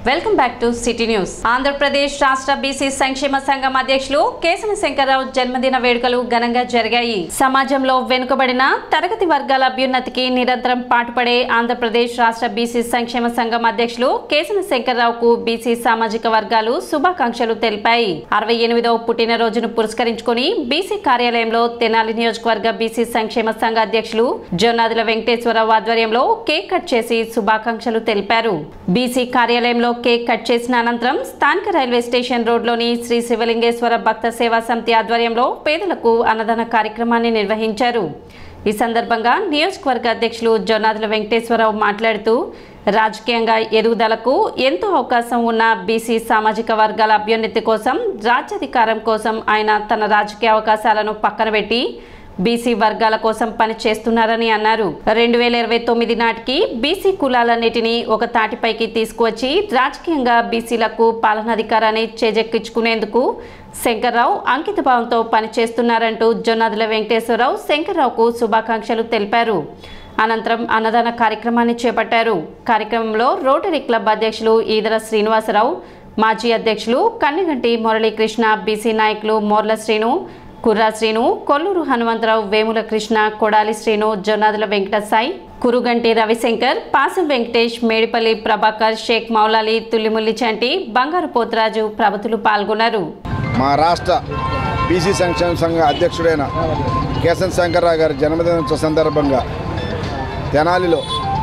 welcome back to city news Andhra Pradesh రాష్ట్ర BC సంక్షేమ సంఘం అధ్యక్షులు కేసన శంకర్రావు జన్మదిన వేడుకలు ఘనంగా జరిగాయి సమాజంలో వెనుకబడిన తరగతి వర్గాల అభ్యున్నతికి నిరంతరం పాటుపడే ఆంధ్రప్రదేశ్ రాష్ట్ర బీసీ సంక్షేమ సంఘం అధ్యక్షులు కేసన శంకర్రావుకు బీసీ సామాజిక వర్గాలు శుభాకాంక్షలు తెలిపాయి అరవై ఎనిమిదవ పుట్టినరోజును పురస్కరించుకుని బీసీ కార్యాలయంలో తెనాలి నియోజకవర్గ బీసీ సంక్షేమ సంఘ అధ్యక్షులు జోనాదుల వెంకటేశ్వరరావు ఆధ్వర్యంలో కేక్ కట్ చేసి శుభాకాంక్షలు తెలిపారు బీసీ కార్యాలయంలో కేక్ కట్ చేసిన అనంతరం స్థానిక రైల్వే స్టేషన్ రోడ్లోని శ్రీ శివలింగేశ్వర భక్త సేవా సమితి ఆధ్వర్యంలో పేదలకు అన్నదాన కార్యక్రమాన్ని నిర్వహించారు ఈ సందర్భంగా నియోజకవర్గ అధ్యక్షులు జోనాదుల వెంకటేశ్వరరావు మాట్లాడుతూ రాజకీయంగా ఎదుగుదలకు ఎంతో అవకాశం ఉన్న బీసీ సామాజిక వర్గాల అభ్యున్నతి కోసం రాజ్యాధికారం కోసం ఆయన తన రాజకీయ అవకాశాలను పక్కన పెట్టి బీసీ వర్గాల కోసం పని చేస్తున్నారని అన్నారు రెండు వేల ఇరవై తొమ్మిది నాటికి బీసీ కులాలన్నిటినీ ఒక తాటిపైకి తీసుకువచ్చి రాజకీయంగా బీసీలకు పాలనాధికారాన్ని చేజెక్కించుకునేందుకు శంకర్రావు అంకిత భావంతో పనిచేస్తున్నారంటూ జొన్నాదుల వెంకటేశ్వరరావు శంకర్రావుకు శుభాకాంక్షలు తెలిపారు అనంతరం అన్నదాన కార్యక్రమాన్ని చేపట్టారు కార్యక్రమంలో రోటరీ క్లబ్ అధ్యక్షులు ఈదర శ్రీనివాసరావు మాజీ అధ్యక్షులు కన్నిగంటి మురళీకృష్ణ బీసీ నాయకులు మోర్ల శ్రీను కుర్రా శ్రీను కొల్లూరు హనుమంతరావు వేముల కృష్ణ కొడాలి శ్రీను జొన్నాదుల వెంకట సాయి కురుగంటి రవిశంకర్ పాసం వెంకటేష్ మేడిపల్లి ప్రభాకర్ షేక్ మౌలాలి తుల్లిముల్లి చంటి బంగారు పోతరాజు ప్రభుతులు పాల్గొన్నారు మా రాష్ట్ర బీసీ సంక్షేమ సంఘ అధ్యక్షుడైన కేశన్ శంకర్రావు గారి జన్మదినోత్సవ సందర్భంగా తెనాలిలో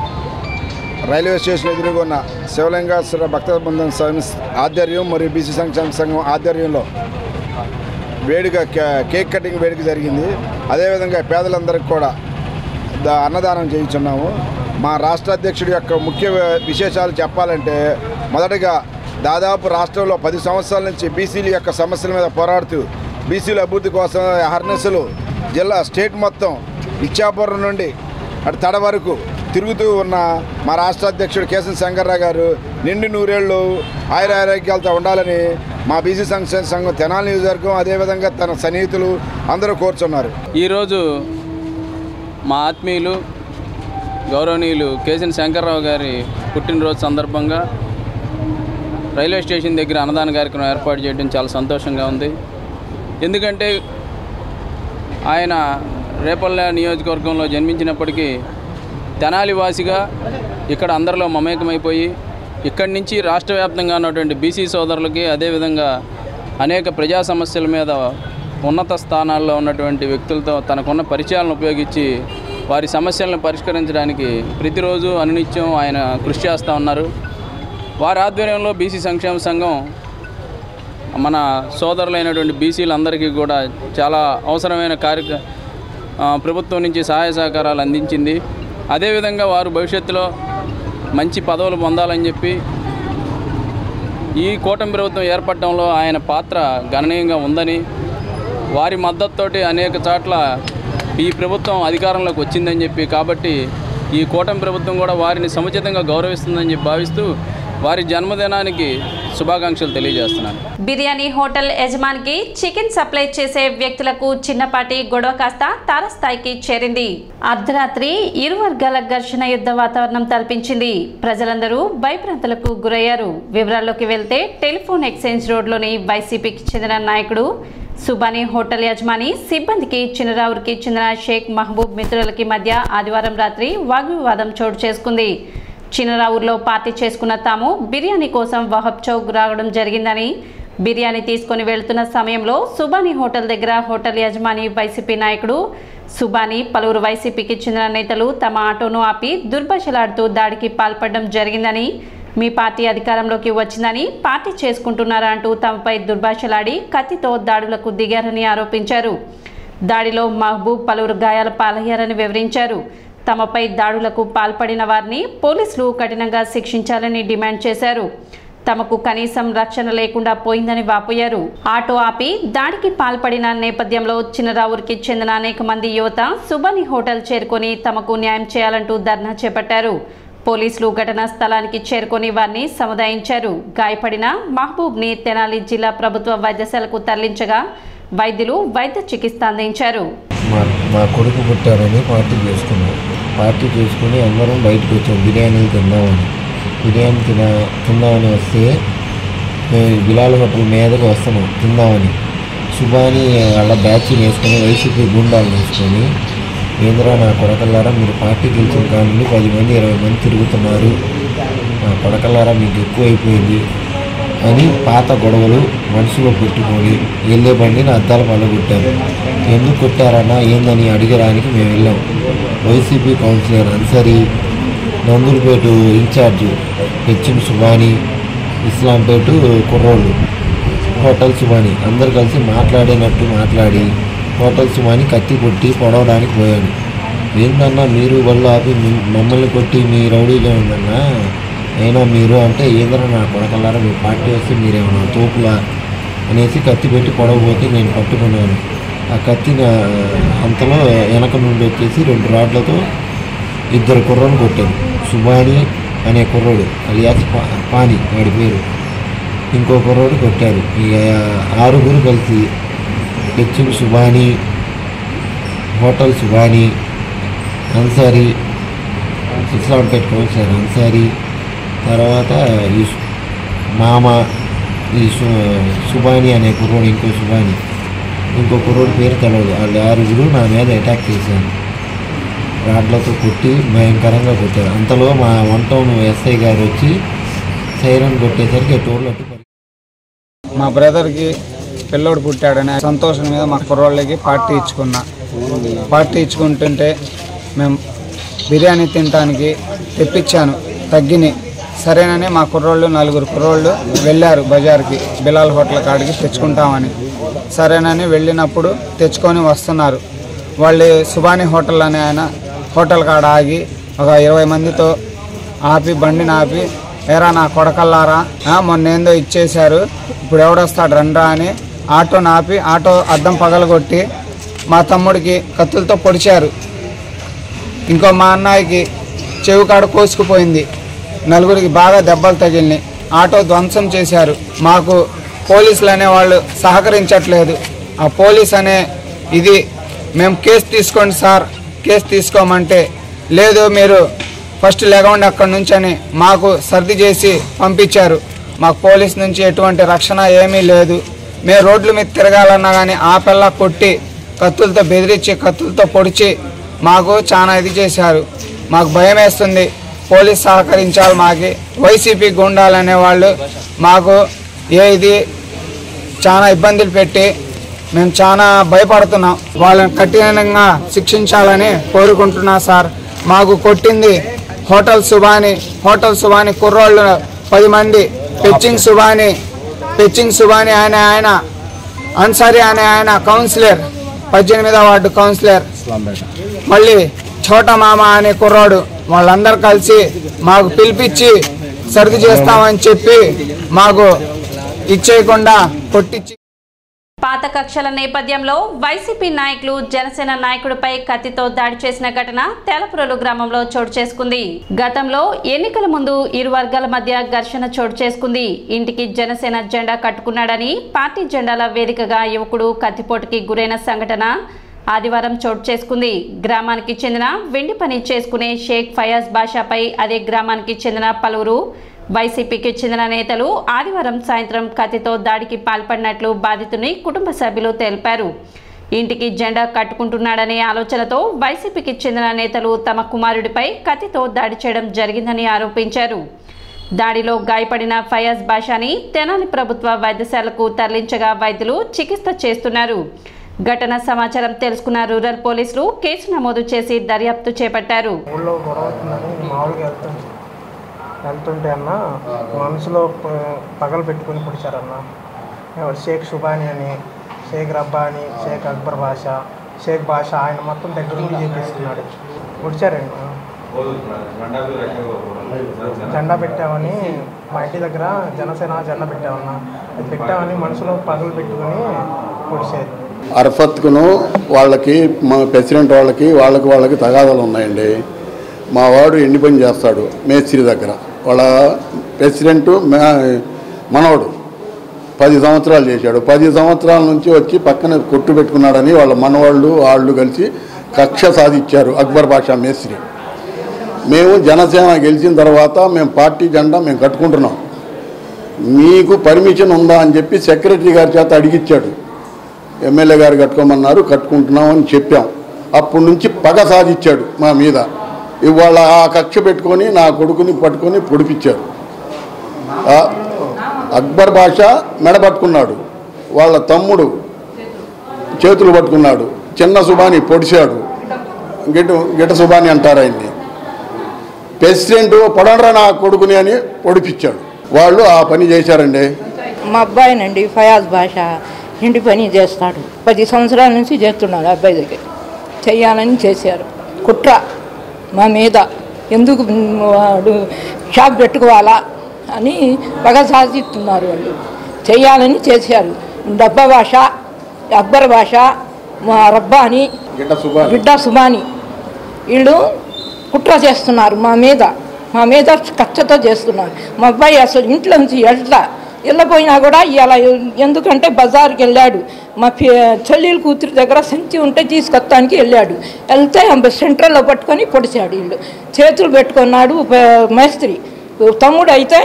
రైల్వే స్టేషన్ ఎదురుగున్న శివలింగేశ్వర భక్త బృందం సమిస్ ఆధ్వర్యం మరియు బీసీ సంక్షేమ సంఘం ఆధ్వర్యంలో వేడుక కే- కేక్ కటింగ్ వేడుక జరిగింది అదేవిధంగా పేదలందరికీ కూడా ద- అన్నదానం చేయించున్నాము మా రాష్ట్ర అధ్యక్షుడి యొక్క ముఖ్య విశేషాలు చెప్పాలంటే మొదటగా దాదాపు రాష్ట్రంలో పది సంవత్సరాల నుంచి బీసీల యొక్క సమస్యల మీద పోరాడుతూ బీసీల అభివృద్ధి కోసం హర్నెస్సులు జిల్లా స్టేట్ మొత్తం ఇచ్చాపురం నుండి అటు తడ వరకు తిరుగుతూ ఉన్న మా రాష్ట్ర అధ్యక్షుడు కేశవ శంకర్రావు గారు నిండు నూరేళ్ళు ఆయుర ఆరోగ్యాలతో ఉండాలని మా బీసీ సంక్షేమ సంఘం తెనాలి నియోజకవర్గం అదేవిధంగా తన సన్నిహితులు అందరూ కోరుచున్నారు ఈరోజు మా ఆత్మీయులు గౌరవనీయులు కేసీని శంకర్రావు గారి పుట్టినరోజు సందర్భంగా రైల్వే స్టేషన్ దగ్గర అన్నదాన కార్యక్రమం ఏర్పాటు చేయడం చాలా సంతోషంగా ఉంది ఎందుకంటే ఆయన రేపల్లె నియోజకవర్గంలో జన్మించినప్పటికీ తెనాలి వాసిగా ఇక్కడ అందరిలో మమేకమైపోయి ఇక్కడి నుంచి రాష్ట్ర వ్యాప్తంగా ఉన్నటువంటి బీసీ సోదరులకి అదేవిధంగా అనేక ప్రజా సమస్యల మీద ఉన్నత స్థానాల్లో ఉన్నటువంటి వ్యక్తులతో తనకున్న పరిచయాలను ఉపయోగించి వారి సమస్యలను పరిష్కరించడానికి ప్రతిరోజు అనునిత్యం ఆయన కృషి చేస్తూ ఉన్నారు వారి ఆధ్వర్యంలో బీసీ సంక్షేమ సంఘం మన సోదరులైనటువంటి బీసీలందరికీ కూడా చాలా అవసరమైన కార్య ఆ, ప్రభుత్వం నుంచి సహాయ సహకారాలు అందించింది అదేవిధంగా వారు భవిష్యత్తులో మంచి పదవులు పొందాలని చెప్పి ఈ కూటమి ప్రభుత్వం ఏర్పడటంలో ఆయన పాత్ర గణనీయంగా ఉందని వారి మద్దతుతోటి అనేక చోట్ల ఈ ప్రభుత్వం అధికారంలోకి వచ్చిందని చెప్పి కాబట్టి ఈ కూటమి ప్రభుత్వం కూడా వారిని సముచితంగా గౌరవిస్తుందని చెప్పి భావిస్తూ వారి జన్మదినానికి శుభాకాంక్షలు తెలియజేస్తున్నాను బిర్యానీ హోటల్ యజమానికి చికెన్ సప్లై చేసే వ్యక్తులకు చిన్నపాటి గొడవ కాస్త తారస్థాయికి చేరింది అర్ధరాత్రి ఇరు వర్గాల ఘర్షణ యుద్ధ వాతావరణం తలపించింది ప్రజలందరూ భయభ్రాంతులకు గురయ్యారు వివరాల్లోకి వెళ్తే టెలిఫోన్ ఎక్స్చేంజ్ రోడ్లోని వైసీపీకి చెందిన నాయకుడు సుబానీ హోటల్ యజమాని సిబ్బందికి చిన్నరావురికి చెందిన షేక్ మహబూబ్ మిత్రులకి మధ్య ఆదివారం రాత్రి వాగ్వివాదం చోటు చేసుకుంది చిన్నరావులో పార్టీ చేసుకున్న తాము బిర్యానీ కోసం వహబ్ చౌక్ రావడం జరిగిందని బిర్యానీ తీసుకొని వెళ్తున్న సమయంలో సుబానీ హోటల్ దగ్గర హోటల్ యజమాని వైసీపీ నాయకుడు సుబానీ పలువురు వైసీపీకి చెందిన నేతలు తమ ఆటోను ఆపి దుర్భాషలాడుతూ దాడికి పాల్పడడం జరిగిందని మీ పార్టీ అధికారంలోకి వచ్చిందని పార్టీ చేసుకుంటున్నారా అంటూ తమపై దుర్భాషలాడి కత్తితో దాడులకు దిగారని ఆరోపించారు దాడిలో మహబూబ్ పలువురు గాయాల పాలయ్యారని వివరించారు తమపై దాడులకు పాల్పడిన వారిని పోలీసులు కఠినంగా శిక్షించాలని డిమాండ్ చేశారు తమకు కనీసం రక్షణ లేకుండా పోయిందని వాపోయారు ఆటో ఆపి దాడికి పాల్పడిన నేపథ్యంలో చిన్నరావురికి చెందిన అనేక మంది యువత సుబని హోటల్ చేరుకొని తమకు న్యాయం చేయాలంటూ ధర్నా చేపట్టారు పోలీసులు ఘటనా స్థలానికి చేరుకొని వారిని సముదాయించారు గాయపడిన మహబూబ్ని తెనాలి జిల్లా ప్రభుత్వ వైద్యశాలకు తరలించగా వైద్యులు వైద్య చికిత్స అందించారు మా మా కొడుకు పుట్టారని పార్టీ చేసుకున్నాం పార్టీ చేసుకుని అందరం బయటకు వచ్చాం బిర్యానీలు తిందామని బిర్యానీ తిన తిందామని వస్తే మేము బిలాల్ హోటల్ మీదకి వస్తున్నాం తిందామని శుభాని వాళ్ళ బ్యాచ్ వేసుకొని వైసీపీ గుండాలు వేసుకొని ఏంద్రా నా కొడకల్లారా మీరు పార్టీ గెలిచిన కానీ పది మంది ఇరవై మంది తిరుగుతున్నారు నా కొడకల్లారా మీకు ఎక్కువైపోయింది అని పాత గొడవలు మనసులో పెట్టుకొని వెళ్ళే బండిని అద్దాల పగలగొట్టారు ఎందుకు కొట్టారన్నా ఏందని అడిగడానికి మేము వెళ్ళాం YCP councillor Ansari Nandulapeta incharge HM Subani Islampeta కుర్రోళ్ళు హోటల్ సుబాని అందరు కలిసి మాట్లాడినట్టు మాట్లాడి హోటల్ సుబాని కత్తి కొట్టి పొడవడానికి పోయాను ఏందన్నా మీరు వాళ్ళు ఆపి మీ- మమ్మల్ని కొట్టి మీ రౌడీగా ఉందన్నా అయినా మీరు అంటే ఏందన్నా నా కొడకల్లారా మీ పార్టీ వస్తే మీరేమన్నా తోపులా అనేసి కత్తి పెట్టి పొడవబోతే నేను పట్టుకున్నాను ఆ కత్తి నా అంతలో వెనక నుండి వచ్చేసి రెండు రాడ్లతో ఇద్దరు కుర్రను కొట్టారు సుబాని అనే కుర్రోడు అలియాస్ పా పాని వాడి పేరు ఇంకో కుర్రోడు కొట్టారు ఇక ఆరుగురు కలిసి HM Subani hotel Subani Ansari Islampeta councillor Ansari తర్వాత ఈ సు- మామ ఈ సు- సుబాని అనే కుర్రోడు ఇంకో సుబాని ఇంకో కుర్రోడు పేరు తెలియదు వాళ్ళు ఆరుగురు నా మీద అటాక్ చేశారు రాడ్లతో కొట్టి భయంకరంగా కొట్టారు అంతలో మా వన్ టౌన్ ఎస్ఐ గారు వచ్చి సైరన్ కొట్టేసరికి టోర్లు అట్టు పడి మా బ్రదర్కి పిల్లోడు పుట్టాడనే సంతోషం మీద మా కుర్రోళ్ళకి పార్టీ ఇచ్చుకున్నా పార్టీ ఇచ్చుకుంటుంటే మేము బిర్యానీ తినటానికి తెప్పించాను తగ్గిని సరేనని మా కుర్రోళ్ళు నలుగురు కుర్రోళ్ళు వెళ్ళారు బజార్కి బిలాల్ హోటల్ కాడికి తెచ్చుకుంటామని సరేనని వెళ్ళినప్పుడు తెచ్చుకొని వస్తున్నారు వాళ్ళు సుబాని హోటల్ అనే ఆయన హోటల్ కాడ ఆగి ఒక ఇరవై మందితో ఆపి బండిని ఆపి ఏరా నా కొడకల్లారా ఆ, మొన్న ఏందో ఇచ్చేశారు ఇప్పుడు ఎవడొస్తాడు రండ్రా అని ఆటోని ఆపి ఆటో అద్దం పగలగొట్టి మా తమ్ముడికి కత్తులతో పొడిచారు ఇంకో మా అన్నయ్యకి చెవి కాడ కోసుకుపోయింది నలుగురికి బాగా దెబ్బలు తగిలినాయి ఆటో ధ్వంసం చేశారు మాకు పోలీసులు అనేవాళ్ళు సహకరించట్లేదు ఆ పోలీస్ అనే ఇది మేము కేసు తీసుకోండి సార్ కేసు తీసుకోమంటే లేదు మీరు ఫస్ట్ లెగవండి అక్కడి నుంచి అని మాకు సర్ది చేసి పంపించారు మాకు పోలీస్ నుంచి ఎటువంటి రక్షణ ఏమీ లేదు మేము రోడ్ల మీద తిరగాలన్నా కానీ ఆపెల్లా కొట్టి కత్తులతో బెదిరించి కత్తులతో పొడిచి మాకు చాలా ఇది చేశారు మాకు భయం వేస్తుంది పోలీస్ సహకరించాలి మాకి వైసీపీ గుండాలు అనేవాళ్ళు మాకు ఏ ఇది చాలా ఇబ్బందులు పెట్టి మేము చాలా భయపడుతున్నాం వాళ్ళని కఠినంగా శిక్షించాలని కోరుకుంటున్నా సార్ మాకు కొట్టింది హోటల్ సుబాని హోటల్ సుబాని కుర్రోళ్ళు పది మంది పెచ్చింగ్ సుబాని పెచ్చింగ్ సుబాని ఆయన ఆయన అన్సారీ అనే ఆయన కౌన్సిలర్ పద్దెనిమిదవ వార్డు కౌన్సిలర్ మళ్ళీ చోట మామ అనే కుర్రాడు వాళ్ళందరూ కలిసి మాకు పిలిపించి సర్ది చేస్తామని చెప్పి మాకు ఇచ్చేయకుండా కొట్టించి పాత కక్షల నేపథ్యంలో వైసీపీ నాయకులు జనసేన నాయకుడిపై కత్తితో దాడి చేసిన ఘటన తేలపురలు గ్రామంలో చోటు చేసుకుంది గతంలో ఎన్నికల ముందు ఇరు వర్గాల మధ్య ఘర్షణ చోటు చేసుకుంది ఇంటికి జనసేన జెండా కట్టుకున్నాడని పార్టీ జెండాల వేదికగా యువకుడు కత్తిపోటుకి గురైన సంఘటన ఆదివారం చోటు చేసుకుంది గ్రామానికి చెందిన వెండి పని చేసుకునే షేక్ ఫయాజ్ బాషాపై అదే గ్రామానికి చెందిన పలువురు వైసీపీకి చెందిన నేతలు ఆదివారం సాయంత్రం కత్తితో దాడికి పాల్పడినట్లు బాధితుని కుటుంబ సభ్యులు తెలిపారు ఇంటికి జెండా కట్టుకుంటున్నాడనే ఆలోచనతో వైసీపీకి చెందిన నేతలు తమ కుమారుడిపై కత్తితో దాడి చేయడం జరిగిందని ఆరోపించారు దాడిలో గాయపడిన ఫయాజ్ బాషాని తెనాలి ప్రభుత్వ వైద్యశాలకు తరలించగా వైద్యులు చికిత్స చేస్తున్నారు ఘటన సమాచారం తెలుసుకున్న రూరల్ పోలీసులు కేసు నమోదు చేసి దర్యాప్తు చేపట్టారు ఊళ్ళో గొడవ అవుతుందని మామూలుగా వెళ్తుంటే వెళ్తుంటే అన్న మనసులో ప- పగలు పెట్టుకుని పొడిచారన్న ఎవరు షేక్ షుబాని అని షేక్ రబ్బాని షేక్ అక్బర్ బాషా షేక్ బాషా ఆయన మొత్తం దగ్గర నుండి చేపిస్తున్నాడు పొడిచారండి జెండా పెట్టామని మా ఇంటి దగ్గర జనసేన జెండా పెట్టామన్న అది పెట్టామని మనసులో పగలు పెట్టుకుని పొడిచారు అర్ఫత్కును వాళ్ళకి మా ప్రెసిడెంట్ వాళ్ళకి వాళ్ళకి వాళ్ళకి తగాదాలు ఉన్నాయండి మా వాడు ఎండి పని చేస్తాడు మేస్త్రి దగ్గర వాళ్ళ ప్రెసిడెంట్ మే- మనవడు పది సంవత్సరాలు చేశాడు పది సంవత్సరాల నుంచి వచ్చి పక్కన కొట్టు పెట్టుకున్నాడని వాళ్ళ మనవాళ్ళు వాళ్ళు కలిసి కక్ష సాధించారు అక్బర్ బాషా మేస్త్రి మేము జనసేన గెలిచిన తర్వాత మేము పార్టీ జెండా మేము కట్టుకుంటున్నాం మీకు పర్మిషన్ ఉందా అని చెప్పి సెక్రటరీ గారి చేత అడిగిచ్చాడు ఎమ్మెల్యే గారు కట్టుకోమన్నారు కట్టుకుంటున్నాం అని చెప్పాం అప్పటి నుంచి పగ సాధించాడు మా మీద ఇవాళ ఆ కక్ష పెట్టుకొని నా కొడుకుని పట్టుకొని పొడిపించాడు ఆ అక్బర్ భాష మెడ పట్టుకున్నాడు వాళ్ళ తమ్ముడు చేతులు పట్టుకున్నాడు చిన్న సుబాని పొడిచాడు గిట గిట సుబాని అంటారు ఆయన్ని ప్రెసిడెంట్ పొడండ్రా నా కొడుకుని అని పొడిపించాడు వాళ్ళు ఆ పని చేశారండి మా అబ్బాయినండి ఫయాజ్ భాష ఇంటి పని చేస్తాడు పది సంవత్సరాల నుంచి చేస్తున్నాడు అబ్బాయి దగ్గర చెయ్యాలని చేశారు కుట్ర మా మీద ఎందుకు వాడు షాప్ పెట్టుకోవాలా అని పగ సాధిస్తున్నారు వాళ్ళు చెయ్యాలని చేశారు డబ్బా భాష అక్బర్ భాష మా రబ్బాని గిట్ట సుబాని బిడ్డ సుమాని వీళ్ళు కుట్ర చేస్తున్నారు మా మీద మా మీద కచ్చతో చేస్తున్నారు మా అబ్బాయి అసలు ఇంట్లో నుంచి ఎట్లా వెళ్ళపోయినా కూడా ఇలా ఎందుకంటే బజార్కి వెళ్ళాడు మా పి- చెల్లెలు కూతురు దగ్గర సంచి ఉంటే తీసుకొస్తానికి వెళ్ళాడు వెళ్తే ఆమె సెంట్రల్లో పట్టుకొని పొడిచాడు వీళ్ళు చేతులు పెట్టుకున్నాడు ప- మేస్త్రి తమ్ముడు అయితే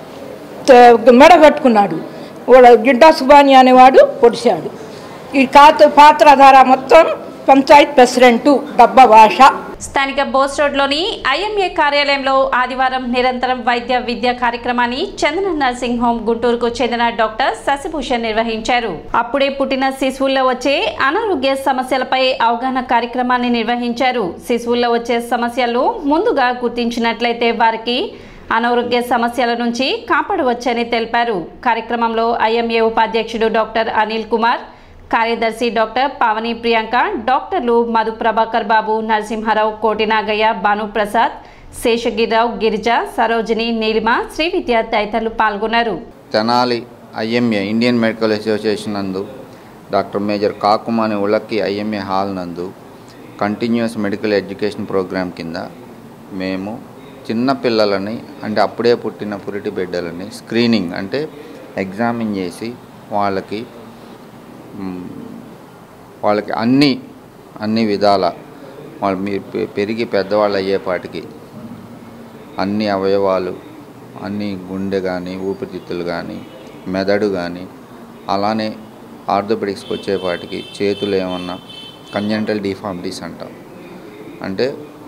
త- మెడ పెట్టుకున్నాడు వాడు గిడ్డా సుబాని అనేవాడు పొడిచాడు ఈ కాత పాత్రధార మొత్తం పంచాయత్ ప్రెసిడెంటు డబ్బా భాష స్థానిక బోస్ రోడ్లోని ఐఎంఏ కార్యాలయంలో ఆదివారం నిరంతరం వైద్య విద్య కార్యక్రమాన్ని చందన నర్సింగ్ హోమ్ గుంటూరుకు చెందిన డాక్టర్ శశిభూషణ్ నిర్వహించారు అప్పుడే పుట్టిన శిశువుల్లో వచ్చే అనారోగ్య సమస్యలపై అవగాహన కార్యక్రమాన్ని నిర్వహించారు శిశువుల్లో వచ్చే సమస్యలు ముందుగా గుర్తించినట్లయితే వారికి అనారోగ్య సమస్యల నుంచి కాపాడవచ్చని తెలిపారు కార్యక్రమంలో ఐఎంఏ ఉపాధ్యక్షుడు డాక్టర్ అనిల్ కుమార్ కార్యదర్శి డాక్టర్ పావని ప్రియాంక డాక్టర్లు మధు ప్రభాకర్ బాబు నరసింహారావు కోటినాగయ్య భానుప్రసాద్ శేషగిరిరావు గిరిజ సరోజిని నీలిమ శ్రీ విద్య తదితరులు పాల్గొన్నారు Tenali IMA Indian medical association నందు డాక్టర్ మేజర్ కాకుమాని ఉలక్కి ఐఎంఏ హాల్ నందు కంటిన్యూస్ మెడికల్ ఎడ్యుకేషన్ ప్రోగ్రామ్ కింద మేము చిన్న పిల్లలని అంటే అప్పుడే పుట్టిన పురిటి బిడ్డలని స్క్రీనింగ్ అంటే ఎగ్జామిన్ చేసి వాళ్ళకి మ్, వాళ్ళకి అన్ని అన్ని విధాల వాళ్ళు మీరు పె- పెరిగి పెద్దవాళ్ళు అయ్యేపాటికి అన్ని అవయవాలు అన్ని గుండె కానీ ఊపిరితిత్తులు కానీ మెదడు కానీ అలానే ఆర్థోపెడిక్స్కి వచ్చేపాటికి చేతులు ఏమన్నా కంజెంటల్ డిఫార్మిటీస్ అంటాం అంటే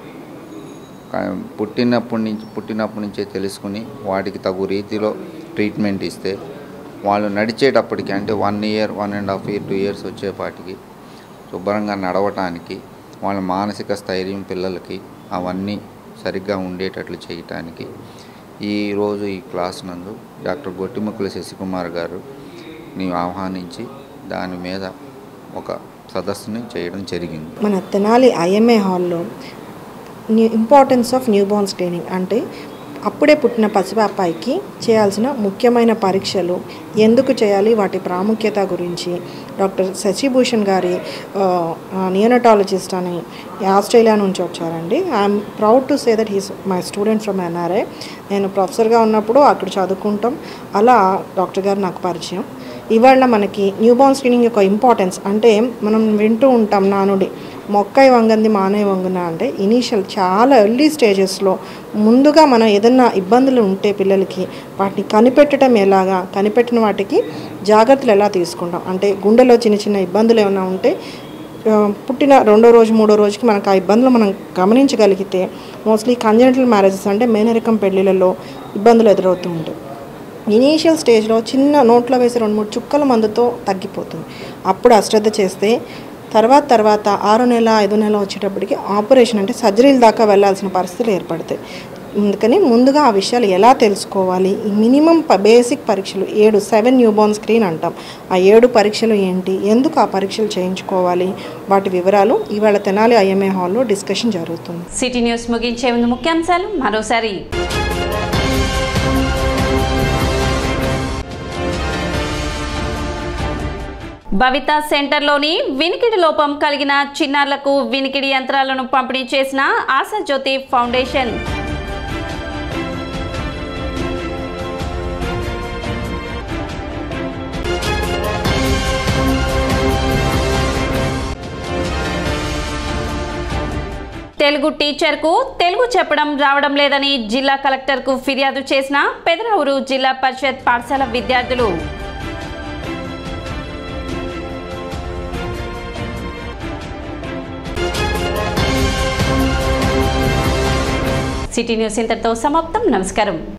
క- పుట్టినప్పటి నుంచి పుట్టినప్పటి నుంచే తెలుసుకుని వాటికి తగు రీతిలో ట్రీట్మెంట్ ఇస్తే వాళ్ళు నడిచేటప్పటికి అంటే one year one and half year two years వచ్చేపాటికి శుభ్రంగా నడవటానికి వాళ్ళ మానసిక స్థైర్యం పిల్లలకి అవన్నీ సరిగ్గా ఉండేటట్లు చేయటానికి ఈరోజు ఈ క్లాస్ నందు డాక్టర్ గొట్టిముక్కుల శశికుమార్ గారు ని ఆహ్వానించి దాని మీద ఒక సదస్సుని చేయడం జరిగింది మన తెనాలి ఐఎంఏ హాల్లో new importance of new born screening అంటే అప్పుడే పుట్టిన పసిపాపాయికి చేయాల్సిన ముఖ్యమైన పరీక్షలు ఎందుకు చేయాలి వాటి ప్రాముఖ్యత గురించి డాక్టర్ శశిభూషణ్ గారి నియోనటాలజిస్ట్ అని ఆస్ట్రేలియా నుంచి వచ్చారండి I'm proud to say that he's my student from NRI నేను ప్రొఫెసర్గా ఉన్నప్పుడు అక్కడ చదువుకుంటాం అలా డాక్టర్ గారు నాకు పరిచయం ఇవాళ మనకి న్యూబార్న్ స్క్రీనింగ్ యొక్క ఇంపార్టెన్స్ అంటే మనం వింటూ ఉంటాం నానుడి మొక్కై వంగంది మానై వంగున అంటే ఇనీషియల్ చాలా ఎర్లీ స్టేజెస్లో ముందుగా మనం ఏదన్నా ఇబ్బందులు ఉంటే పిల్లలకి వాటిని కనిపెట్టడం ఎలాగా కనిపెట్టిన వాటికి జాగ్రత్తలు ఎలా తీసుకుంటాం అంటే గుండెలో చిన్న చిన్న ఇబ్బందులు ఏమైనా ఉంటే ఆ, పుట్టిన రెండో రోజు మూడో రోజుకి మనకు ఆ ఇబ్బందులు మనం గమనించగలిగితే మోస్ట్లీ కంజనటల్ మ్యారేజెస్ అంటే మేనరికం పెళ్ళిళ్ళలో ఇబ్బందులు ఎదురవుతూ ఉంటాయి ఇనీషియల్ స్టేజ్లో చిన్న నోట్లో వేసి రెండు మూడు చుక్కల మందుతో తగ్గిపోతుంది అప్పుడు అశ్రద్ధ చేస్తే తర్వాత తర్వాత ఆరో నెల ఐదో నెల వచ్చేటప్పటికి ఆపరేషన్ అంటే సర్జరీల దాకా వెళ్ళాల్సిన పరిస్థితులు ఏర్పడతాయి అందుకని ముందుగా ఆ విషయాలు ఎలా తెలుసుకోవాలి ఈ మినిమం ప బేసిక్ పరీక్షలు ఏడు సెవెన్ న్యూబోర్న్ స్క్రీన్ అంటాం ఆ ఏడు పరీక్షలు ఏంటి ఎందుకు ఆ పరీక్షలు చేయించుకోవాలి వాటి వివరాలు ఇవాళ తెనాలి ఐఎంఏ హాల్లో డిస్కషన్ జరుగుతుంది సిటీ న్యూస్ ముగించే ముందు ముఖ్యాంశాలు మరోసారి భవిత సెంటర్లోని వినికిడి లోపం కలిగిన చిన్నారులకు వినికిడి యంత్రాలను పంపిణీ చేసిన ఆశాజ్యోతి ఫౌండేషన్ తెలుగు టీచర్కు తెలుగు చెప్పడం రావడం లేదని జిల్లా కలెక్టర్కు ఫిర్యాదు చేసిన పెదరావురు జిల్లా పరిషత్ పాఠశాల విద్యార్థులు సిటీ న్యూస్ ఇంతటితో సమాప్తం నమస్కారం